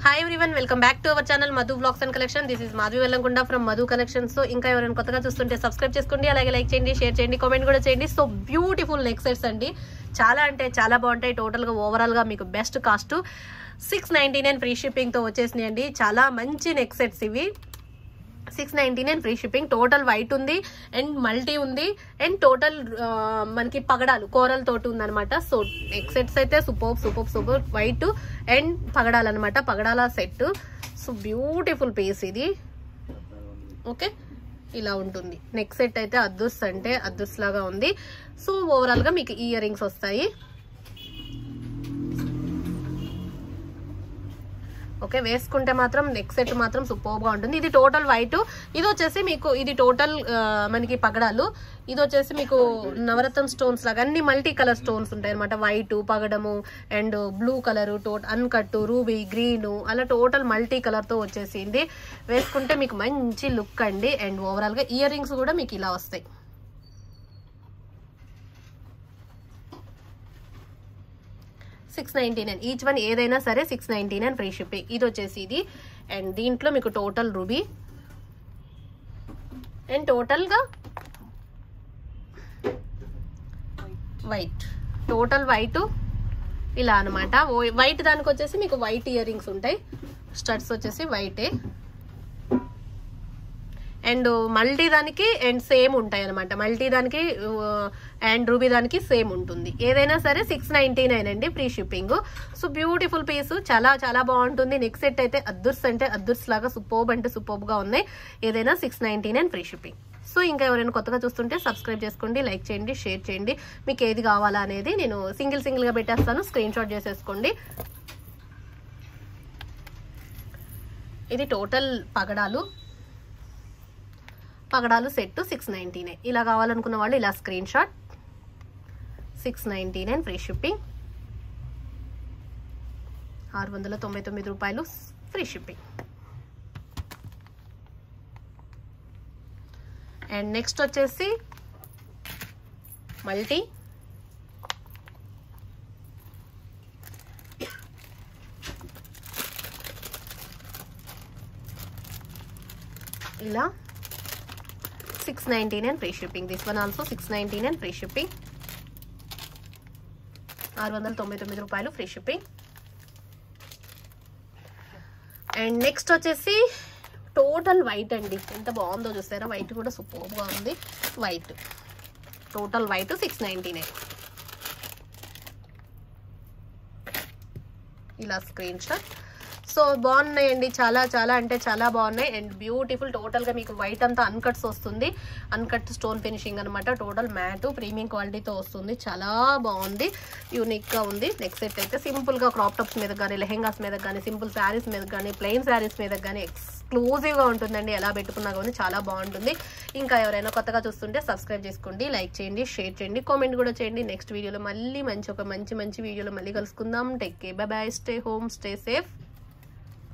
hi everyone welcome back to our channel Madhu blogs and collection this is Madhavi Vellankonda from Madhu collections so ఇంకా ఎవరైనా కొత్తగా చూస్తుంటే subscribe చేసుకోండి అలాగే లైక్ చేయండి షేర్ చేయండి కామెంట్ కూడా చేయండి సో బ్యూటిఫుల్ నెక్ సెట్స్ అండి చాలా అంటే చాలా బాగుంటాయి టోటల్గా ఓవరాల్గా మీకు best cost six ninety nine free షిప్పింగ్తో వచ్చేసినాయి అండి చాలా మంచి నెక్ సెట్స్ ఇవి six ninety nine free shipping total white ఉంది అండ్ మల్టీ ఉంది అండ్ టోటల్ మనకి పగడాలు కోరల్ తోటి ఉందన్నమాట సో నెక్ సెట్స్ అయితే super super super white and పగడాలు అనమాట పగడాల సెట్ సో బ్యూటిఫుల్ పీస్ ఇది ఓకే ఇలా ఉంటుంది నెక్ సెట్ అయితే అద్దుస్ అంటే అద్దుస్ లాగా ఉంది సో ఓవరాల్ గా మీకు ఇయర్ రింగ్స్ వస్తాయి ఓకే వేసుకుంటే మాత్రం నెక్ సెట్ మాత్రం సూపర్ గా ఉంటుంది ఇది టోటల్ వైట్ ఇది వచ్చేసి మీకు ఇది టోటల్ మనకి పగడాలు ఇది వచ్చేసి మీకు నవరత్నం స్టోన్స్ లాగా అన్ని మల్టీ కలర్ స్టోన్స్ ఉంటాయి అనమాట వైట్ పగడము and blue colour total uncut ruby green అలా టోటల్ మల్టీ కలర్ తో వచ్చేసింది వేసుకుంటే మీకు మంచి లుక్ అండి అండ్ ఓవరాల్ గా ఇయర్ రింగ్స్ కూడా మీకు ఇలా వస్తాయి six ninety nine each one ఏదైనా సరే six ninety nine free shipping ఇది వచ్చేసి ఇది అండ్ దీంట్లో మీకు టోటల్ రూబీ అండ్ టోటల్గా వైట్ టోటల్ వైట్ ఇలా అనమాట వైట్ దానికి వచ్చేసి మీకు వైట్ ఇయర్ రింగ్స్ ఉంటాయి స్టడ్స్ వచ్చేసి వైటే అండ్ మల్టీ దానికి అండ్ సేమ్ ఉంటాయి అనమాట మల్టీ దానికి అండ్ రూబీ దానికి సేమ్ ఉంటుంది ఏదైనా సరే సిక్స్ నైన్టీ నైన్ అండి free shipping so beautiful piece చాలా చాలా బాగుంటుంది నెక్ సెట్ అయితే అద్దుర్స్ అంటే అద్దుర్స్ లాగా సూపర్బ్ అంటే సూపర్బ్ గా ఉన్నాయి ఏదైనా six ninety nine free shipping so ఇంకా ఎవరైనా కొత్తగా చూస్తుంటే సబ్స్క్రైబ్ చేసుకోండి లైక్ చేయండి షేర్ చేయండి మీకు ఏది కావాలా అనేది నేను సింగిల్ సింగిల్ గా పెట్టేస్తాను స్క్రీన్ షాట్ చేసేసుకోండి ఇది టోటల్ పగడాలు పగడాలు సెట్ సిక్స్ నైంటీ నైన్ ఇలా కావాలనుకున్న వాళ్ళు ఇలా screenshot six ninety nine free shipping ఆరు వందల తొంభై తొమ్మిది రూపాయలు ఫ్రీ షిప్పింగ్ అండ్ నెక్స్ట్ వచ్చేసి మల్టీ ఇలా six ninety nine free shipping this one also six ninety nine free shipping ఆరు వందల తొంభై తొమ్మిది రూపాయలు ఫ్రీ షిప్పింగ్ అండ్ నెక్స్ట్ వచ్చేసి టోటల్ వైట్ అండి ఎంత బాగుందో చూసారా వైట్ కూడా సూపర్గా ఉంది white total white six ninety nine ఇలా స్క్రీన్ షాట్ సో బాగున్నాయండి చాలా చాలా అంటే చాలా బాగున్నాయి అండ్ బ్యూటిఫుల్ టోటల్గా మీకు వైట్ అంతా అన్కట్స్ వస్తుంది అన్కట్ స్టోన్ ఫినిషింగ్ అనమాట టోటల్ మ్యాట్ ప్రీమియం క్వాలిటీతో వస్తుంది చాలా బాగుంది యూనిక్గా ఉంది నెక్స్ట్ సెట్ అయితే సింపుల్గా క్రాప్ టాప్స్ మీద కానీ లెహెంగాస్ మీద కానీ సింపుల్ శారీస్ మీద కానీ ప్లెయిన్ శారీస్ మీద కానీ ఎక్స్క్లూజివ్గా ఉంటుందండి ఎలా పెట్టుకున్నా కానీ చాలా బాగుంటుంది ఇంకా ఎవరైనా కొత్తగా చూస్తుంటే సబ్స్క్రైబ్ చేసుకోండి లైక్ చేయండి షేర్ చేయండి కామెంట్ కూడా చేయండి నెక్స్ట్ వీడియోలో మళ్ళీ మంచి ఒక మంచి మంచి వీడియోలో మళ్ళీ కలుసుకుందాం take care bye bye stay home stay safe